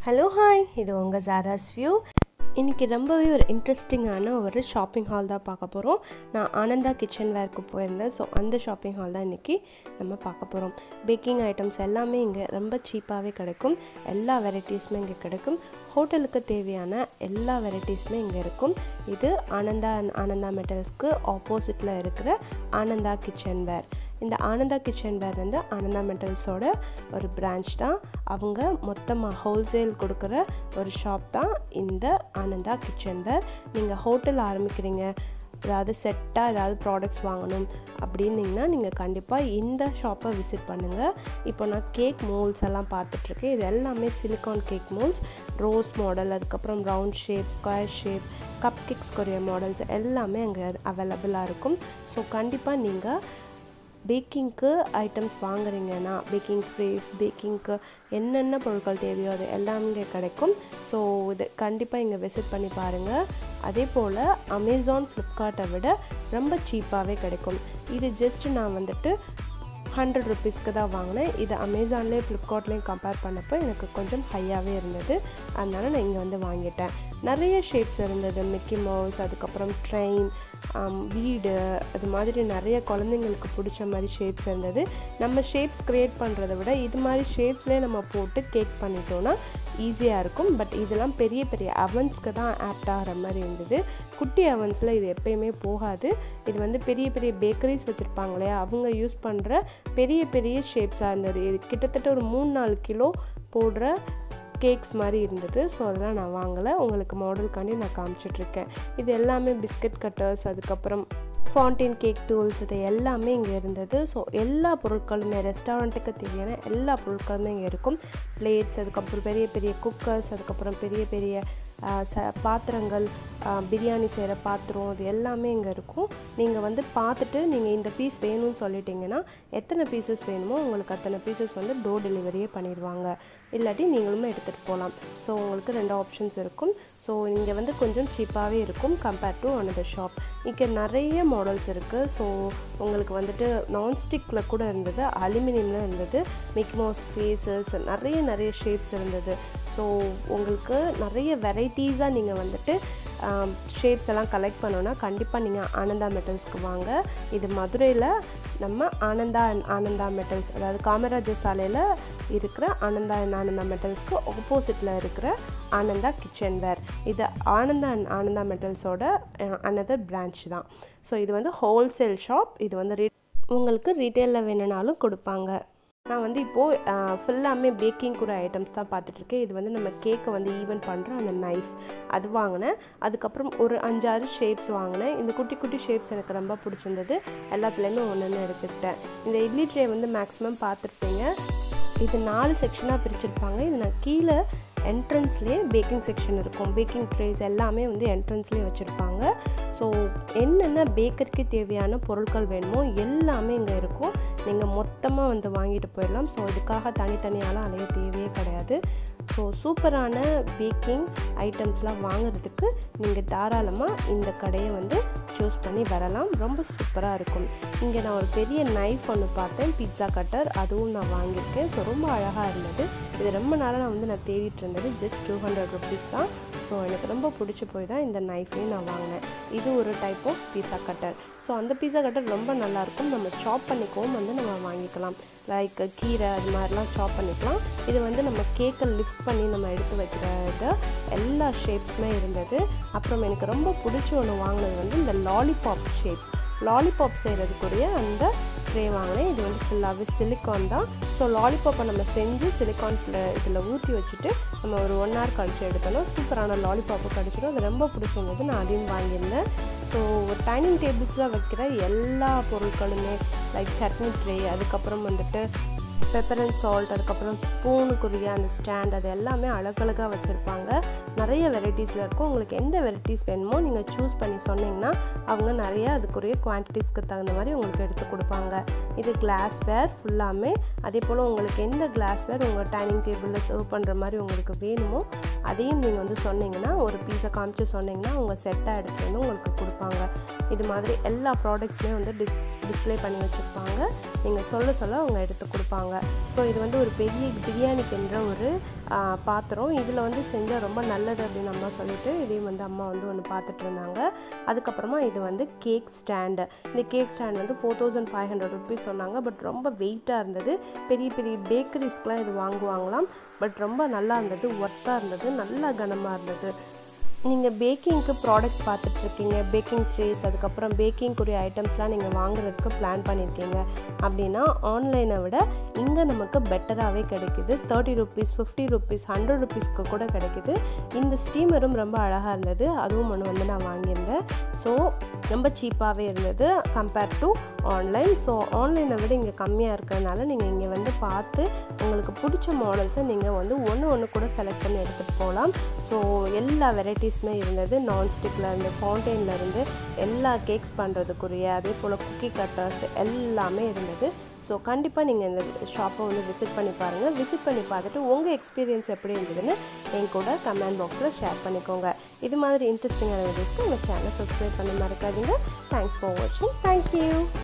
hello hi இது உங்கள் Zara's view இன்றைக்கி ரொம்பவே ஒரு இன்ட்ரெஸ்டிங்கான ஒரு ஷாப்பிங் ஹால் தான் பார்க்க போகிறோம் நான் ஆனந்தா கிச்சன் வேர்க்கு போயிருந்தேன் ஸோ அந்த ஷாப்பிங் ஹால் தான் இன்றைக்கி நம்ம பார்க்க போகிறோம் பேக்கிங் ஐட்டம்ஸ் எல்லாமே இங்கே ரொம்ப சீப்பாகவே கிடைக்கும் எல்லா வெரைட்டிஸுமே இங்கே கிடைக்கும் ஹோட்டலுக்கு தேவையான எல்லா வெரைட்டிஸுமே இங்கே இருக்கும் இது ஆனந்தா and ஆனந்தா மெட்டல்ஸ்க்கு ஆப்போசிட்டில் இருக்கிற ஆனந்தா கிச்சன் வேர் இந்த ஆனந்தா கிச்சன் வேர் வந்து ஆனந்தா மெட்டல்ஸோட ஒரு பிரான்ச் தான் அவங்க மொத்தமாக ஹோல்சேல் கொடுக்குற ஒரு ஷாப் தான் இந்த ஆனந்தா கிச்சன் வேர் நீங்கள் ஹோட்டல் ஆரம்பிக்கிறீங்க அதாவது செட்டாக ஏதாவது ப்ராடக்ட்ஸ் வாங்கணும் அப்படின்னீங்கன்னா நீங்கள் கண்டிப்பாக இந்த ஷாப்பை விசிட் பண்ணுங்கள் இப்போ நான் கேக் மோல்ஸ் எல்லாம் பார்த்துட்ருக்கேன் இது எல்லாமே silicone cake moulds rose model அதுக்கப்புறம் round shape square shape cupcakes கொரிய மாடல்ஸ் எல்லாமே அங்கே அவைலபிளாக இருக்கும் ஸோ கண்டிப்பாக நீங்கள் பேக்கிங்க்கு ஐட்டம்ஸ் வாங்குறீங்கன்னா பேக்கிங் ட்ரேஸ் பேக்கிங்க்கு என்னென்ன பொருட்கள் தேவையோ அது எல்லாமே இங்கே கிடைக்கும் ஸோ இது கண்டிப்பாக இங்கே விசிட் பண்ணி பாருங்கள் அதே போல் அமேசான் ஃப்ளிப்கார்ட்டை விட ரொம்ப சீப்பாகவே கிடைக்கும் இது ஜஸ்ட் நான் வந்துட்டு ஹண்ட்ரட் ருபீஸ்க்கு தான் வாங்கினேன் இது அமேசான்லேயே ஃப்ளிப்கார்ட்லேயும் கம்பேர் பண்ணப்போ எனக்கு கொஞ்சம் ஹையாகவே இருந்தது அதனால் நான் இங்கே வந்து வாங்கிட்டேன் நிறைய ஷேப்ஸ் இருந்தது மிக்கி மவுஸ் அதுக்கப்புறம் ட்ரெயின் வீடு அது மாதிரி நிறைய குழந்தைங்களுக்கு பிடிச்ச மாதிரி ஷேப்ஸ் இருந்தது நம்ம ஷேப்ஸ் க்ரியேட் பண்ணுறத விட இது மாதிரி ஷேப்ஸ்லேயே நம்ம போட்டு கேக் பண்ணிட்டோன்னா ஈஸியாக இருக்கும் பட் இதெல்லாம் பெரிய பெரிய அவன்ஸ்க்கு தான் ஆப்ட் ஆகிற மாதிரி இருந்தது குட்டி அவன்ஸில் இது எப்பயுமே போகாது இது வந்து பெரிய பெரிய பேக்கரிஸ் வச்சுருப்பாங்க இல்லையா அவங்க யூஸ் பண்ணுற பெரிய பெரிய ஷேப்ஸாக இருந்தது இது கிட்டத்தட்ட ஒரு மூணு நாலு கிலோ போடுற கேக்ஸ் மாதிரி இருந்தது ஸோ அதெல்லாம் நான் வாங்கலை உங்களுக்கு மாடலுக்காண்டி நான் காமிச்சிட்ருக்கேன் இது எல்லாமே பிஸ்கட் கட்டர்ஸ் அதுக்கப்புறம் ஃபாண்டின் கேக் டூல்ஸ் இது எல்லாமே இங்கே இருந்தது ஸோ எல்லா பொருட்களுமே ரெஸ்டாரண்ட்டுக்கு தேவையான எல்லா பொருட்களுமே இங்கே இருக்கும் பிளேட்ஸ் அதுக்கப்புறம் பெரிய பெரிய குக்கர்ஸ் அதுக்கப்புறம் பெரிய பெரிய ச பாத்திரங்கள் பிரியாணி செய்கிற பாத்திரம் இது எல்லாமே இங்கே இருக்கும் நீங்கள் வந்து பார்த்துட்டு நீங்கள் இந்த பீஸ் வேணும்னு சொல்லிட்டீங்கன்னா எத்தனை பீசஸ் வேணுமோ உங்களுக்கு அத்தனை பீசஸ் வந்து டோர் டெலிவரியே பண்ணிடுவாங்க இல்லாட்டி நீங்களுமே எடுத்துகிட்டு போகலாம் ஸோ உங்களுக்கு ரெண்டு ஆப்ஷன்ஸ் இருக்கும் ஸோ இங்கே வந்து கொஞ்சம் சீப்பாகவே இருக்கும் கம்பேர்ட் டு அனதர் ஷாப் இங்கே நிறைய மாடல்ஸ் இருக்குது ஸோ உங்களுக்கு வந்துட்டு நான்ஸ்டிக்கில் கூட இருந்தது அலுமினியமில் இருந்தது மிக்மோஸ் ஃபேஸஸ் நிறைய நிறைய ஷேப்ஸ் இருந்தது ஸோ உங்களுக்கு நிறைய வெரைட்டிஸாக நீங்கள் வந்துட்டு ஷேப்ஸ் எல்லாம் கலெக்ட் பண்ணோன்னா கண்டிப்பாக நீங்கள் ஆனந்தா மெட்டல்ஸ்க்கு வாங்க இது மதுரையில் நம்ம ஆனந்தா அண்ட் ஆனந்தா மெட்டல்ஸ் அதாவது காமராஜர் சாலையில் இருக்கிற ஆனந்தா அண்ட் ஆனந்தா மெட்டல்ஸ்க்கு ஆப்போசிட்டில் இருக்கிற ஆனந்தா கிச்சன் வேர் இது ஆனந்தா அண்ட் ஆனந்தா மெட்டல்ஸோட அனதர் பிரான்ச் தான் ஸோ இது வந்து ஹோல்சேல் ஷாப் இது வந்து ரீ உங்களுக்கு ரீட்டெயிலில் வேணும்னாலும் கொடுப்பாங்க நான் வந்து இப்போது ஃபுல்லாமே பேக்கிங் கூட ஐட்டம்ஸ் தான் பார்த்துட்ருக்கேன் இது வந்து நம்ம கேக்கை வந்து ஈவன் பண்ணுற அந்த நைஃப் அது வாங்கினேன் அதுக்கப்புறம் ஒரு அஞ்சாறு ஷேப்ஸ் வாங்கினேன் இந்த குட்டி குட்டி ஷேப்ஸ் எனக்கு ரொம்ப பிடிச்சிருந்தது எல்லாத்துலேயுமே ஒன்று ஒன்று எடுத்துக்கிட்டேன் இந்த இட்லி ட்ரே வந்து மேக்ஸிமம் பார்த்துருப்பீங்க இது நாலு செக்ஷனாக பிரிச்சிருப்பாங்க இது நான் கீழே என்ட்ரன்ஸ்லேயே பேக்கிங் செக்ஷன் இருக்கும் பேக்கிங் ட்ரேஸ் எல்லாமே வந்து என்ட்ரன்ஸ்லேயே வச்சுருப்பாங்க ஸோ என்னென்ன பேக்கரிக்கு தேவையான பொருட்கள் வேணுமோ எல்லாமே இங்கே இருக்கும் நீங்கள் மொத்தமாக வந்து வாங்கிட்டு போயிடலாம் ஸோ இதுக்காக தனித்தனியாலாம் அலைய தேவையே கிடையாது ஸோ சூப்பரான பேக்கிங் ஐட்டம்ஸ்லாம் வாங்குறதுக்கு நீங்கள் தாராளமாக இந்த கடையை வந்து சூஸ் பண்ணி வரலாம் ரொம்ப சூப்பராக இருக்கும் இங்கே நான் ஒரு பெரிய நைஃப் ஒன்று பார்த்தேன் பிட்சா கட்டர் அதுவும் நான் வாங்கியிருக்கேன் ஸோ ரொம்ப அழகாக இருந்தது இது ரொம்ப நாளாக நான் வந்து நான் தேடிட்டு இருந்தது ஜஸ்ட் டூ ஹண்ட்ரட் ருபீஸ் தான் ஸோ எனக்கு ரொம்ப பிடிச்சி போய் தான் இந்த நைஃபையும் நான் வாங்கினேன் இது ஒரு type of pizza cutter so அந்த பீஸா கட்டர் ரொம்ப நல்லாயிருக்கும் நம்ம சாப் பண்ணிக்கவும் வந்து நம்ம வாங்கிக்கலாம் லைக் கீரை அது மாதிரிலாம் சாப் பண்ணிக்கலாம் இது வந்து நம்ம கேக்கை லிஃப்ட் பண்ணி நம்ம எடுத்து வைக்கிறது எல்லா ஷேப்ஸுமே இருந்தது அப்புறம் எனக்கு ரொம்ப பிடிச்ச ஒன்று வாங்கினது வந்து இந்த லாலிபாப் ஷேப் லாலிபாப் செய்கிறதுக்குரிய அந்த ட்ரே வாங்கினேன் இது வந்து ஃபுல்லாகவே சிலிக்கான் தான் ஸோ லாலிபாப்பை நம்ம செஞ்சு சிலிக்கான் இதில் ஊற்றி வச்சுட்டு நம்ம ஒரு ஒன் ஹவர் கழிச்சு எடுக்கணும் சூப்பரான லாலிபாப்பு கிடச்சிடும் அது ரொம்ப பிடிச்சிருந்தது நான் அதையும் வாங்கியிருந்தேன் ஸோ டைனிங் டேபிள்ஸில் வைக்கிற எல்லா பொருட்களுமே லைக் சட்னி ட்ரே அதுக்கப்புறம் வந்துட்டு பெப்பர் அண்ட் சால்ட் அதுக்கப்புறம் ஸ்பூனுக்குரிய அந்த ஸ்டாண்ட் அது எல்லாமே அழகழகாக வச்சுருப்பாங்க நிறைய வெரைட்டிஸில் இருக்கும் உங்களுக்கு எந்த வெரைட்டிஸ் வேணுமோ நீங்கள் சூஸ் பண்ணி சொன்னீங்கன்னா அவங்க நிறைய அதுக்குரிய குவான்டிட்டிஸ்க்கு தகுந்த மாதிரி உங்களுக்கு எடுத்து கொடுப்பாங்க இது கிளாஸ் வேர் ஃபுல்லாமே அதே போல் உங்களுக்கு எந்த கிளாஸ் வேர் உங்கள் டைனிங் டேபிளில் சர்வ் பண்ணுற மாதிரி உங்களுக்கு வேணுமோ அதையும் நீங்கள் வந்து சொன்னீங்கன்னா ஒரு பீஸை காமிச்சு சொன்னீங்கன்னா அவங்க செட்டாக எடுத்து வந்து உங்களுக்கு கொடுப்பாங்க இது மாதிரி எல்லா ப்ராடக்ட்ஸுமே வந்து டிஸ் டிஸ்ப்ளே பண்ணி வச்சுருப்பாங்க நீங்கள் சொல்ல சொல்ல அவங்க எடுத்து கொடுப்பாங்க ஸோ இது வந்து ஒரு பெரிய பிரியாணிக்குன்ற ஒரு ஆ, பாத்திரம் இதில் வந்து செஞ்சால் ரொம்ப நல்லது அப்படின்னு அம்மா சொல்லிட்டு இதையும் வந்து அம்மா வந்து ஒன்று பார்த்துட்டு இருந்தாங்க அதுக்கப்புறமா இது வந்து கேக் ஸ்டாண்டு இந்த கேக் ஸ்டாண்ட் வந்து four thousand five hundred rupees சொன்னாங்க பட் ரொம்ப வெயிட்டாக இருந்தது பெரிய பெரிய பேக்கரிஸ்க்கெலாம் இது வாங்குவாங்களாம் பட் ரொம்ப நல்லா இருந்தது ஒர்த்தாக இருந்தது நல்லா கனமாக இருந்தது நீங்கள் பேக்கிங்க்கு ப்ராடக்ட்ஸ் பார்த்துட்ருக்கீங்க பேக்கிங் ட்ரேஸ் அதுக்கப்புறம் பேக்கிங்குரிய ஐட்டம்ஸ்லாம் நீங்கள் வாங்குறதுக்கு பிளான் பண்ணியிருக்கீங்க அப்படின்னா ஆன்லைனை விட இங்கே நமக்கு பெட்டராகவே கிடைக்குது thirty rupees fifty rupees hundred ருபீஸ்க்கு கூட கிடைக்குது இந்த ஸ்டீமரும் ரொம்ப அழகாக இருந்தது அதுவும் ஒன்று வந்து நான் வாங்கியிருந்தேன் ஸோ ரொம்ப சீப்பாகவே இருந்தது கம்பேர்ட் டு ஆன்லைன் ஸோ ஆன்லைனை விட இங்கே கம்மியாக இருக்கிறதுனால நீங்கள் இங்கே வந்து பார்த்து உங்களுக்கு பிடிச்ச மாடல்ஸை நீங்கள் வந்து ஒன்று ஒன்று கூட செலக்ட் பண்ணி எடுத்துகிட்டு போகலாம் ஸோ எல்லா வெரைட்டிஸுமே இருந்தது நான்ஸ்டிக்கில் இருந்து ஃபவுண்டெயினில் இருந்து எல்லா கேக்ஸ் பண்ணுறதுக்குரிய அதே போல் குக்கி கட்டர்ஸ் எல்லாமே இருந்தது ஸோ கண்டிப்பாக நீங்கள் இந்த ஷாப்பை வந்து விசிட் பண்ணி பாருங்கள் விசிட் பண்ணி பார்த்துட்டு உங்கள் எக்ஸ்பீரியன்ஸ் எப்படி இருந்ததுன்னு என் கூட கமெண்ட் பாக்ஸில் ஷேர் பண்ணிக்கோங்க இது மாதிரி இன்ட்ரெஸ்டிங்கான வீடியோஸ்க்கு உங்கள் சேனலை சப்ஸ்கிரைப் பண்ண மறக்காதீங்க தேங்க்ஸ் ஃபார் வாட்சிங் தேங்க்யூ